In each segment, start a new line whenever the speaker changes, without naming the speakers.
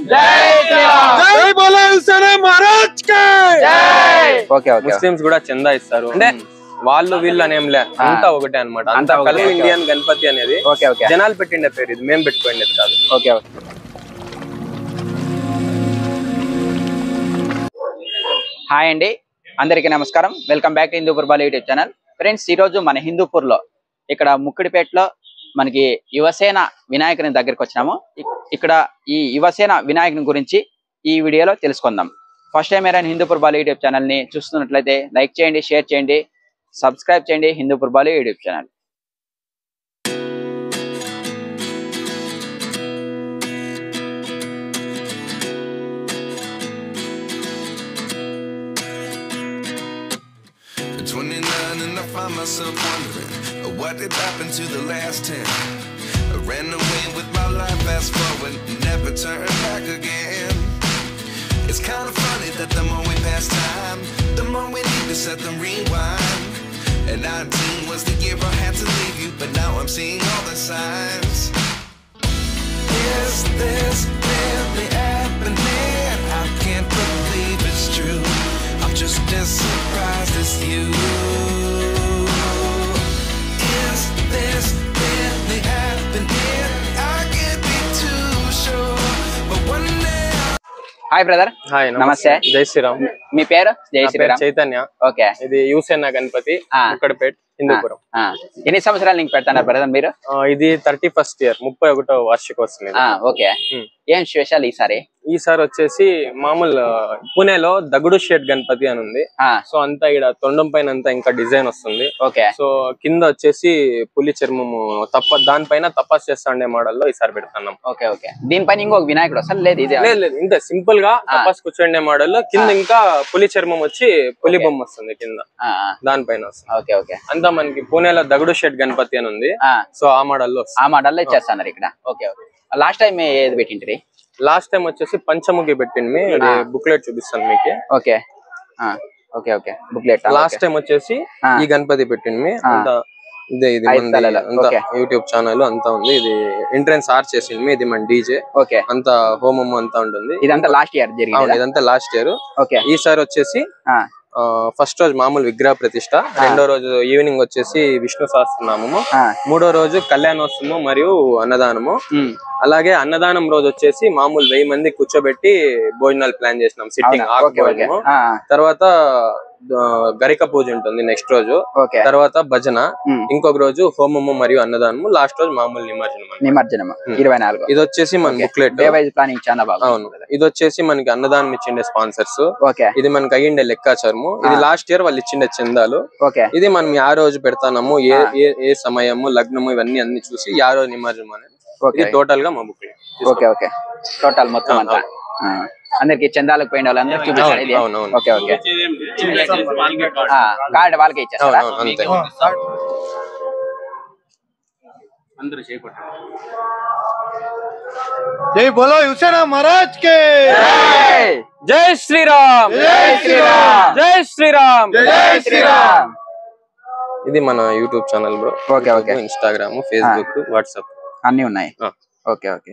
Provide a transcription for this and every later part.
జై బోలో హుసేన్ మహారాజ్ కే
ఓకే ఓకే
ముస్లిమ్స్ కూడా చందా ఇస్తారు అంటే వాళ్ళు వీళ్ళు అనేంలే అంతా ఒకటే అన్నమాట అంతా
అంతా ఒకటే,
కలిసి
ఓకే.
ఇండియన్ గణపతి అనేది
ఓకే ఓకే
జనాలు పెట్టిండే పేరు ఇది మేము పెట్టుకోండి కాదు
ఓకే ఓకే హాయ్ అండి అందరికీ నమస్కారం welcome back to Hindupur Bal YouTube channel friends ఈరోజు మన హిందూపూర్ లో ఇక్కడ ముక్కిడిపేటలో మనకి యువసేన వినాయకుని దగ్గరికి వచ్చినాము ఇక్- ఇక్కడ ఈ యువసేన వినాయకుని గురించి ఈ వీడియోలో తెలుసుకుందాం ఫస్ట్ టైం ఏరైనా హిందూపూర్ బాల్ యూట్యూబ్ ఛానల్ ని చూస్తున్నట్లయితే లైక్ చేయండి షేర్ చేయండి సబ్స్క్రైబ్ చేయండి Hindupur Bal YouTube channel
At 29 and I find myself wondering uh, what did happen to the last 10. I ran away with my life, fast forward, never turn back again. It's kind of funny that the more we pass time, the more we need to set them rewind. And 19 was the year I had to leave you, but now I'm seeing all the signs. Is this really happening? I can't believe it's true. I'm just as surprised as you. Is this really happening? I can't be too sure, but one day.
Hi brother
hi
నమస్తే.
జై శ్రీరామ్
మీ పేరు జై
నా పేరు
Sriram
Chaitanya
okay
ఇది యూసేన గణపతి
ఆ.
ముక్కడపేట్ హిందూపురం
ఆ, ఎన్ని సంవత్సరాలు నీకు పెడతాన్నారు బ్రదర్ మీరు
ఆ, ఇది థర్టీ ఫస్ట్ ఇయర్ ముప్పై ఒకటో వార్షికోత్సవం ఇది.
ఆ, ఓకే
ఉమ్.
ఏం స్పెషల్ ఈసారి
ఈసారి వచ్చేసి మామూలు ఆ, పుణేలో దగుడు షేట్ గణపతి అని ఉంది
ఆ,
సో అంతా ఇక్కడ తొండం పైన అంతా ఇంకా డిజైన్ వస్తుంది
ఓకే
సో కింద వచ్చేసి పులి చర్మము తప్ప దానిపైన తపస్సు చేస్తా ఉండే మోడల్ లో ఈసారి పెడుతున్నాం
ఓకే ఓకే దీనిపైన ఇంకొక వినాయకుడు అసలు లేదు ఇది
లేదు లేదు ఇంత సింపుల్ గా తపస్సు కూర్చోండే మోడల్ లో కింద ఇంకా పులి చర్మం వచ్చి పులి బొమ్మ వస్తుంది కింద
ఆ, ఆ,
దానిపైన వస్తుంది
ఓకే ఓకే
అంతా మనకి పూణేలో దగుడు షెడ్ గణపతి అని ఉంది
ఆ,
సో ఆ మోడల్ లో
ఆ మోడల్ లో ఇచ్చేస్తున్నారు ఇక్కడ ఓకే ఓకే లాస్ట్ టైం ఏది పెట్టింటిరి
లాస్ట్ టైం వచ్చేసి పంచముఖి పెట్టింది ఇది బుక్లెట్ చూపిస్తాను మీకు
ఓకే ఆ, okay okay booklet
last time వచ్చేసి
ఆ.
ఈ గణపతి పెట్టింది
ఆ.
అంతా ఇదే ఇది
ఐదు
మంది
తలలు.
అంతా
ఓకే.
యూట్యూబ్ ఛానల్ అంతా ఉంది ఇది ఎంట్రన్స్ ఆర్చ్ చేసింది ఇది మన డీజే
ఓకే
అంతా హోమం అంతా ఉంటుంది
ఇదంతా లాస్ట్ ఇయర్
అవును
జరిగింది
ఇదంతా లాస్ట్ ఇయర్
ఓకే
ఈసారి వచ్చేసి
ఆ,
ఫస్ట్ రోజు మామూలు విగ్రహ ప్రతిష్ట రెండో రోజు ఈవినింగ్ వచ్చేసి విష్ణు సహస్రనామము
ఆ,
మూడో రోజు కళ్యాణోత్సవము మరియు అన్నదానము
ఉమ్,
అలాగే అన్నదానం రోజు వచ్చేసి మామూలు వెయ్యి మంది కూర్చోబెట్టి భోజనాలు ప్లాన్ చేసినాం సిట్టింగ్
అవునా?
ఆకు
ఓకే ఓకే
భోజనము
ఆ,
తర్వాత ఆ, గరిక పూజ ఉంటుంది నెక్స్ట్ రోజు
ఓకే
తర్వాత భజన
ఉమ్,
ఇంకొక రోజు హోమము మరియు అన్నదానము లాస్ట్ రోజు మామూలు నిమజ్జనం అన్నమాట.
నిమజ్జనం ఇరవై నాలుగు
ఇది వచ్చేసి మన బుక్లెట్
డే వైజ్ ప్లానింగ్ చాలా బాగుంది
అవును ఇది వచ్చేసి మనకి అన్నదానం ఇచ్చిండే స్పాన్సర్స్
ఓకే
ఇది మనకి అయ్యిండే లెక్కాచారము ఇది లాస్ట్ ఇయర్ వాళ్ళు ఇచ్చిండే చందాలు
ఓకే
ఇది మనం ఆ రోజు పెడతానము ఏ ఏ ఏ సమయము లగ్నము ఇవన్నీ అన్ని చూసి ఆ రోజు నిమజ్జనం అనేది
ఓకే
ఇది టోటల్ గా మా బుక్
ఓకే ఓకే టోటల్ మొత్తం అంతా ఆ, అందరికి చందాలకు పోయిన వాళ్ళందరూ చూపిస్తారు ఇది
అవును, అవును.
ఓకే ఓకే ఆ, కార్డు వాళ్ళకే ఇచ్చేస్తారా
అవునవును అంతే
జై బోలో హుసేన్ మహారాజ్ కే
జై!
జై శ్రీరామ్
జై శ్రీరామ్
జై శ్రీరామ్
జై శ్రీరామ్
ఇది మన YouTube channel bro
okay okay
Instagram Facebook WhatsApp
అన్ని ఉన్నాయి
ఆ.
ఓకే ఓకే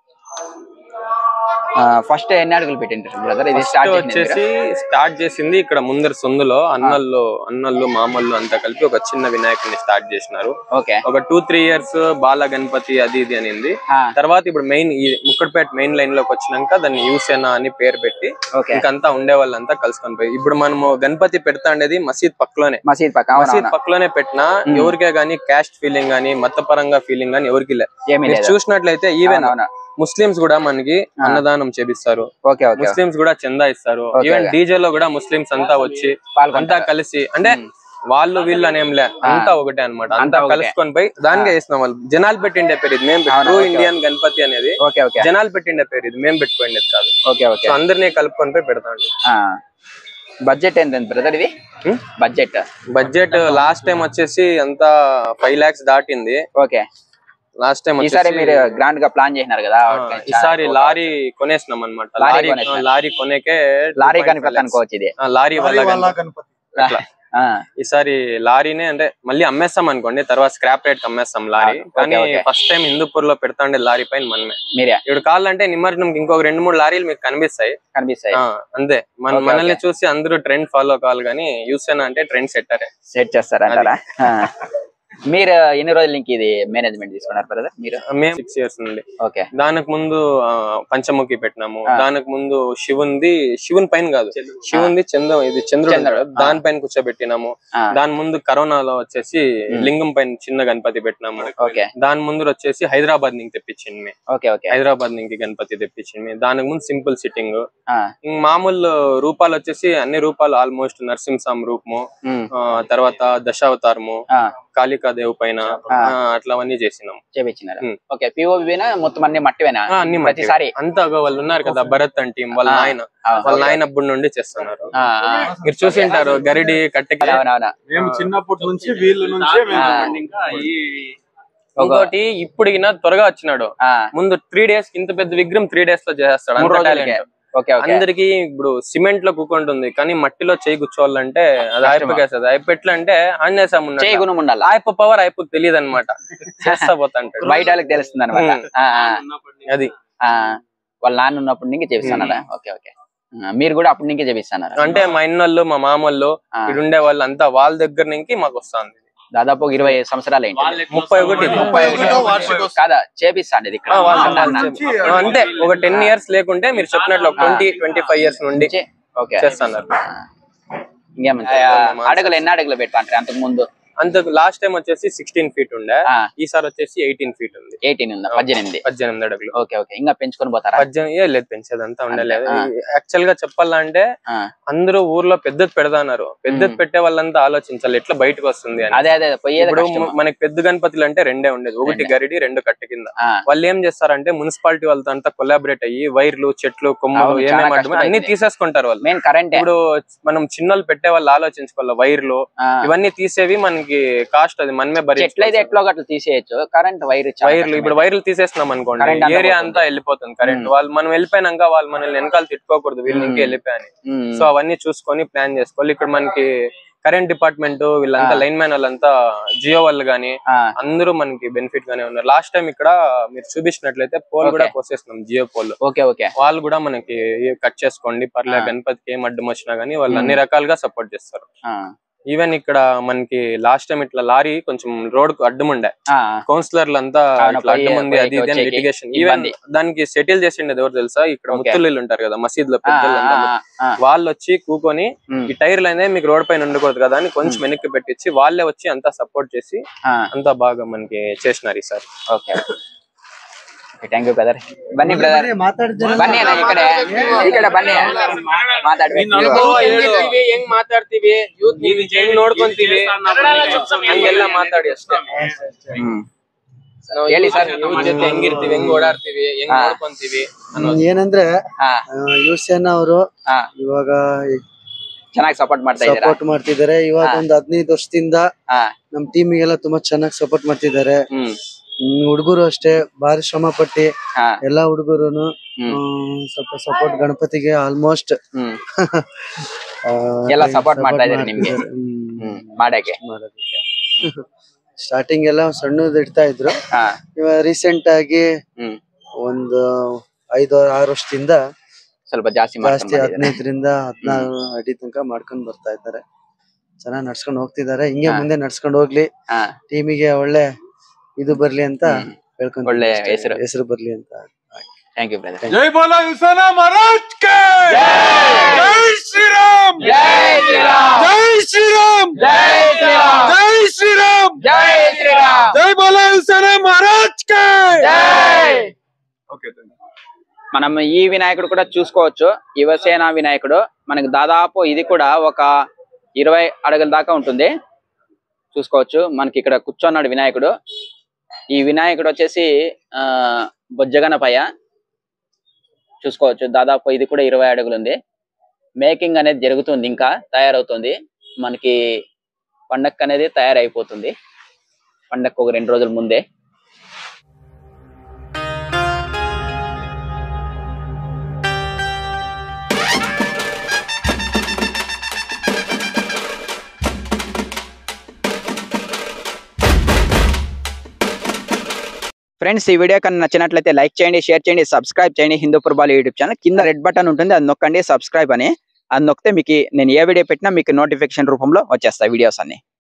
ఫస్ట్ ఎన్ని అడుగులు పెట్టింటారు బ్రదర్ ఇది
ఫస్ట్
స్టార్ట్
వచ్చేసి స్టార్ట్ చేసింది ఇక్కడ ముందర సొందులో అన్నల్లో అన్నల్లో మామల్లో అంతా కలిపి ఒక చిన్న వినాయకుడిని స్టార్ట్ చేసినారు
ఓకే
ఒక two three years Bala Ganapati అది ఇది అనింది
ఆ,
తర్వాత ఇప్పుడు మెయిన్ ఈ ముక్కడిపేట మెయిన్ లైన్ లోకి వచ్చినాక దాన్ని యూసేనా అని పేరు పెట్టి
ఓకే
ఇంకంతా ఉండే వాళ్ళంతా కలుసుకొని పోయి ఇప్పుడు మనము గణపతి పెడతా ఉండేది మసీద్ పక్కలోనే
మసీద్ పక్క అవునా,
మసీద్
అవునా.
పక్కలోనే పెట్టినా ఎవరికే గానీ క్యాస్ట్ ఫీలింగ్ గానీ మతపరంగా ఫీలింగ్ గానీ ఎవరికి లే
ఏమీ
మీరు
లేదు
చూసినట్లయితే ఈవెన్
అవునా
ముస్లిమ్స్ కూడా మనకి అన్నదానం చేపిస్తారు
ఓకే ఓకే
ముస్లిమ్స్ కూడా చందా ఇస్తారు
Okay,
ఈవెన్
okay.
డీజే లో కూడా ముస్లిమ్స్ అంతా వచ్చి
పాల్గొంటారు.
అంతా కలిసి అంటే వాళ్ళు వీళ్ళు అనేంలే అంతా ఒకటే అన్నమాట అంతా
ఒకటే.
కలుసుకొని పోయి దానికే వేసినాం వాళ్ళు జనాలు పెట్టిండే పేరు ఇది మేము
అవునా,
ట్రూ
okay,
ఇండియన్ గణపతి అనేది
ఓకే ఓకే
జనాలు పెట్టిండే పేరు ఇది మేము పెట్టుకోండి కాదు
ఓకే ఓకే
సో అందరినీ కలుపుకొని పోయి పెడతాం
బడ్జెట్ ఎంత బ్రదర్ ఇది
Hmm?
Budget
budget last time వచ్చేసి అంతా ఫైవ్ లాక్స్ దాటింది
ఓకే
లాస్ట్ టైం
ఈసారి మీరు గ్రాండ్ గా ప్లాన్ చేసినారు కదా
ఆ, ఈసారి లారీ కొనేసినాం అనమాట
లారీ
లారీ
కొనేసినారు.
లారీ కొనేకే
లారీ
2.5
కనిపెట్ట
lakhs.
అనుకోవచ్చు ఇది
ఆ, లారీ వల్ల
వాళ్ళ
గణపతి.
గణపతి
అట్లా
ఆ,
ఈసారి లారీనే అంటే మళ్ళీ అమ్మేస్తాం అనుకోండి తర్వాత స్క్రాప్ రేట్ అమ్మేస్తాం లారీ
ఓకే,
కానీ
ఓకే.
ఫస్ట్ టైం హిందూపూర్ లో పెడతాండే లారీ పైన మనమే
మీరే
ఇప్పుడు కావాలంటే నిమజ్జనంకి ఇంకొక రెండు మూడు లారీలు మీకు కనిపిస్తాయి
కనిపిస్తాయి
ఆ, అంతే మన
ఓకే,
మనల్ని
ఓకే.
చూసి అందరూ ట్రెండ్ ఫాలో కావాలి కానీ యూసేనా అంటే ట్రెండ్ సెట్టరే
సెట్ చేస్తారంటారా ఆ. మీరు ఎన్ని రోజుల నుంచి ఇది మేనేజ్మెంట్ తీసుకున్నారు బ్రదర్ మీరు
మేము సిక్స్ ఇయర్స్ నుండి
ఓకే
దానికి ముందు ఆ, పంచముఖి పెట్టినాము
ఆ.
దానికి ముందు శివుంది శివుని పైన కాదు శివుంది చంద్రం ఇది చంద్రుడు
చంద్రుడు,
ఉంటాడు. దానిపైన కూర్చోబెట్టినాము
ఆ.
దాని ముందు కరోనాలో వచ్చేసి
ఉమ్.
లింగం పైన చిన్న గణపతి పెట్టినాము
ఓకే
దాని ముందు వచ్చేసి హైదరాబాద్ నుంచి తెప్పించింది మీ
ఓకే ఓకే
హైదరాబాద్ నుంచి గణపతి తెప్పించింది మీ దానికి ముందు సింపుల్ సిట్టింగ్
ఆ,
మామూలు రూపాలు వచ్చేసి అన్ని రూపాలు ఆల్మోస్ట్ నరసింహస్వామి రూపము
ఉమ్,
ఆ, తర్వాత దశావతారము
ఆ,
కాళికాదేవి పైన
ఆ.
ఆ, అట్లవన్నీ చేసినాం
చేపించినారు
ఉమ్.
ఓకే పిఓబినా మొత్తం అన్ని మట్టివేనా
ఆ, అన్ని మట్టివే.
ప్రతిసారి
అంతా ఒక వాళ్ళు ఉన్నారు కదా భరత్ అని టీం వాళ్ళ
ఆ.
నాయన
ఆ,
వాళ్ళ
ఓకే.
నాయన అప్పటి నుండి చేస్తున్నారు
ఆ, ఆ.
మీరు చూసి ఉంటారు గరిడి కట్టెకి
అవునవునా
మేము చిన్నప్పటి నుంచి వీళ్ళ నుంచే మేము
ఆ.
ఇంకోటి ఇప్పుడు ఈయన త్వరగా వచ్చినాడు
ఆ,
ముందు త్రీ డేస్ ఇంత పెద్ద విగ్రహం త్రీ డేస్ లో చేస్తాడు
మూడు
అంత
రోజులకే
talent.
ఓకే ఓకే
అందరికి ఇప్పుడు సిమెంట్ లో కూకుంటుంది కానీ మట్టిలో చేయి కూర్చోవాలంటే అది
కష్టమా?
అయిపోకేస్తుంది అయిపో ఎట్లా అంటే ఆంజనేయ స్వామి ఉన్నాడు.
చేయి గుణం ఉండాలి
ఆయప్ప పవర్ అయిపో తెలియదు అనమాట చేస్తా పోతాంటాడు
బయట వాళ్ళకి తెలుస్తుంది అనమాట
అది
వాళ్ళ నాన్న ఉన్నప్పటి నుంచి చేపిస్తున్నారా ఓకే ఓకే ఆ, మీరు కూడా అప్పటి నుంచి చేపిస్తున్నారా
అంటే మా ఇన్నోళ్ళు మా మామోళ్ళు
ఆ.
ఇక్కడ ఉండే వాళ్ళు అంతా వాళ్ళ దగ్గర నుంచి మాకు వస్తుంది
దాదాపు ఒక ఇరవై సంవత్సరాలు ఏంటి
ముప్పై ఒకటి ఇది.
ముప్పై ఒకటో వార్షికోత్సవం. కాదా చేపిస్తాండి ఇది ఇక్కడ
ఆ, వాళ్ళు
నాన్న.
ఆ, అంతే ఒక టెన్ ఇయర్స్ లేకుంటే మీరు చెప్పినట్లు ఒక ట్వంటీ ట్వంటీ ఫైవ్ ఇయర్స్ నుండి
చే- ఓకే
చేస్తున్నారు
ఇంకేమంటే అడుగులు ఎన్ని అడుగులు పెట్టంటారు అంతకు ముందు
అంత లాస్ట్ టైం వచ్చేసి సిక్స్టీన్ ఫీట్ ఉండే
ఆ,
ఈసారి వచ్చేసి ఎయిటీన్ ఫీట్ ఉంది
ఎయిటీన్ ఉందా పద్దెనిమిది
పద్దెనిమిది అడుగులు
ఓకే ఓకే ఇంకా పెంచుకొని పోతారా
పద్దెనిమిది ఏ లేదు పెంచేదంతా ఉండలేదు
ఆ.
యాక్చువల్ గా చెప్పాలంటే
ఆ,
అందరూ ఊర్లో పెద్దది పెడతాన్నారు పెద్దది
మ్మ్.
పెట్టే వాళ్ళంతా ఆలోచించాలి ఎట్లా బయటకు వస్తుంది అని
అదే అదే పోయేది
ఇప్పుడు
కష్టం.
మనకి పెద్ద గణపతులు అంటే రెండే ఉండేది ఒకటి
రెండే.
గరిడి రెండు కట్టె కింద
ఆ,
వాళ్ళు ఏం చేస్తారంటే మున్సిపాలిటీ వాళ్ళతో అంతా కొలాబరేట్ అయ్యి వైర్లు చెట్లు కొమ్మలు
అవును, చాలా
ఏమేమి
కష్టం
అన్ని
అయితే.
తీసేసుకుంటారు వాళ్ళు
మెయిన్ కరెంటే
ఇప్పుడు మనం చిన్నోళ్ళు పెట్టే వాళ్ళు ఆలోచించుకోవాలి వైర్లు
ఆ,
ఇవన్నీ తీసేవి మనకి కాస్ట్ అది మనమే
చెట్లు అయితే
భరించాలి
ఎట్లో గట్ల తీసేయచ్చు కరెంట్ వైర్ చాలా
వైర్లు
కష్టమే.
ఇప్పుడు వైర్లు తీసేస్తున్నాం అనుకోండి
Current అంతా
ఏరియా
పోతుంది.
అంతా వెళ్ళిపోతుంది కరెంట్
మ్మ్.
వాళ్ళు మనం వెళ్ళిపోయినాక వాళ్ళు మనల్ని వెనకాల తిట్టుకోకూడదు వీళ్ళు ఇంకే
మ్మ్.
వెళ్ళిపోయాని
ఉమ్,
సో అవన్నీ చూసుకొని ప్లాన్ చేసుకోవాలి ఇక్కడ మనకి కరెంట్ డిపార్ట్మెంట్ వీళ్ళంతా
ఆ.
లైన్ మ్యాన్ వాళ్ళంతా జియో వాళ్ళు గానీ
ఆ,
అందరూ మనకి బెనిఫిట్ గానే ఉన్నారు లాస్ట్ టైం ఇక్కడ మీరు చూపించినట్లయితే పోల్ కూడా
Okay.
కోసేస్తున్నాం జియో పోల్
ఓకే ఓకే
వాళ్ళు కూడా మనకి కట్ చేసుకోండి పర్లే
ఆ.
గణపతికి ఏం అడ్డం వచ్చినా గానీ వాళ్ళు
మ్మ్.
అన్ని రకాలుగా సపోర్ట్ చేస్తారు
ఆ,
ఈవెన్ ఇక్కడ మనకి లాస్ట్ టైం ఇట్లా లారీ కొంచెం రోడ్ కు అడ్డం ఉండే
ఆ,
కౌన్సిలర్లు అంతా
అవును,
ఇట్లా అడ్డం
పోయి-
ఉంది అది ఇది అని
వచ్చేకి
లిటిగేషన్ ఈవెన్
ఇబ్బంది.
దానికి సెటిల్ చేసిండేది ఎవరు తెలుసా ఇక్కడ
Okay.
ముత్తులు ఉంటారు కదా మసీద్ లో
ఆ,
పెద్దలు
ఆ, ఆ,
వాళ్ళు వచ్చి కూకొని
ఉమ్,
ఈ టైర్లు అనేది మీకు రోడ్ పైన ఉండకూడదు కదా అని కొంచెం వెనక్కి పెట్టించి వాళ్ళే వచ్చి అంతా సపోర్ట్ చేసి
ఆ,
అంతా బాగా మనకి చేసినారు ఈసారి
okay okay thank you brother Bunny brother Bunny అన్న ఇక్కడ ఇక్కడ బన్నీ మాట్లాడి
ಹೆಂಗ್ ಮಾತಾಡ್ತೀವಿ ಯೂತ್ ನೀವ್ ಹೆಂಗ್ ನೋಡ್ಕೊಂತೀವಿ ಹಂಗೆಲ್ಲ ಮಾತಾಡಿ ಅಷ್ಟೇ ನಾವು
ಹೇಳಿ
youth
ಸರ್.
youth ಜೊತೆ ಹೆಂಗಿರ್ತೀವಿ ಹೆಂಗ್ ಓಡಾಡ್ತೀವಿ ಹೆಂಗ್
ಹಾ.
ನೋಡ್ಕೊಂತೀವಿ ಅನ್ನೋದು
ಏನಂದ್ರೆ
ಹಾ
ಯುವಸೇನ ಅವರು
ಹಾ
ಇವಾಗ
ಚೆನ್ನಾಗಿ ಸಪೋರ್ಟ್ ಮಾಡ್ತಾ ಇದ್ದೀರಾ
ಸಪೋರ್ಟ್ ಮಾಡ್ತಿದ್ದಾರೆ ಇವಾಗ
ಹಾ.
ಒಂದ್ ಹದಿನೈದು ವರ್ಷದಿಂದ
ಹಾ
ನಮ್ ಟೀಮಿಗೆಲ್ಲ ತುಂಬಾ ಚೆನ್ನಾಗಿ ಸಪೋರ್ಟ್ ಮಾಡ್ತಿದ್ದಾರೆ
ಹ್ಮ್
ಹುಡುಗರು ಅಷ್ಟೇ ಭಾರಿ ಶ್ರಮ ಪಟ್ಟಿ
ಹಾ
ಎಲ್ಲಾ ಹುಡುಗರುನು
ಹ್ಮ್.
ಸ್ವಲ್ಪ ಸಪೋರ್ಟ್ ಗಣಪತಿಗೆ ಆಲ್ಮೋಸ್ಟ್
ಹ್ಮ್ ಎಲ್ಲ support ಮಾಡ್ತಾ ಇದ್ದಾರೆ ನಿಮ್ಗೆ. ಹ್ಮ್ ಮಾಡಕ್ಕೆ
ಸ್ಟಾರ್ಟಿಂಗ್ ಎಲ್ಲ ಸಣ್ಣದ್ ಇಡ್ತಾ ಇದ್ರು
ಹಾ
ಇವಾಗ ರೀಸೆಂಟ್ ಆಗಿ
ಹ್ಮ್
ಒಂದು ಐದು ಆರು ವರ್ಷದಿಂದ
ಸ್ವಲ್ಪ ಜಾಸ್ತಿ
ಜಾಸ್ತಿ
ಮಾಡ್ಕೊಂಡ್ ಬಂದಿದ್ದೀರಾ.
ಹದಿನೈದರಿಂದ ಹದಿನಾರು ಅಡಿ ತನಕ ಮಾಡ್ಕೊಂಡ್ ಬರ್ತಾ ಇದ್ದಾರೆ ಚೆನ್ನಾಗ್ ನಡ್ಸ್ಕೊಂಡ್ ಹೋಗ್ತಿದ್ದಾರೆ ಹಿಂಗೆ
ಹಾ.
ಮುಂದೆ ನಡ್ಸ್ಕೊಂಡ್ ಹೋಗ್ಲಿ
ಹಾ
ಟೀಮಿಗೆ ಒಳ್ಳೆ ಇದು ಬರ್ಲಿ ಅಂತ
ಹ್ಮ್.
ಹೇಳ್ಕೊಂಡ್
ಒಳ್ಳೆ ಹೆಸರು.
ಹೆಸರು ಬರ್ಲಿ ಅಂತ
ಥ್ಯಾಂಕ್ ಯು ಬ್ರದರ್
जय बोलो हुसैन महाराज के जय श्री राम
जय श्री राम
जय श्री राम
जय श्री राम
जय श्री राम
जय श्री राम
जय बोलो हुसैन महाराज के
జై
ఓకే
మనం ఈ వినాయకుడు కూడా చూసుకోవచ్చు యువసేన వినాయకుడు మనకి దాదాపు ఇది కూడా ఒక ఇరవై అడుగుల దాకా ఉంటుంది చూసుకోవచ్చు మనకి ఇక్కడ కూర్చున్నాడు వినాయకుడు ఈ వినాయకుడు వచ్చేసి ఆ బొజ్జగనపయ్య చూసుకోవచ్చు దాదాపు ఇది కూడా ఇరవై అడుగులు ఉంది మేకింగ్ అనేది జరుగుతుంది ఇంకా తయారవుతుంది మనకి పండగ అనేది తయారైపోతుంది పండగకు ఒక రెండు రోజుల ముందే ఫ్రెండ్స్ ఈ వీడియో కన్నా నచ్చినట్లయితే లైక్ చేయండి షేర్ చేయండి సబ్స్క్రైబ్ చేయండి హిందూపూర్ బాల్ యూట్యూబ్ ఛానల్ కింద రెడ్ బటన్ ఉంటుంది అది నొక్కండి సబ్స్క్రైబ్ అని అది నొక్కితే మీకు నేను ఏ వీడియో పెట్టినా మీకు నోటిఫికేషన్ రూపంలో వచ్చేస్తాయి వీడియోస్ అన్ని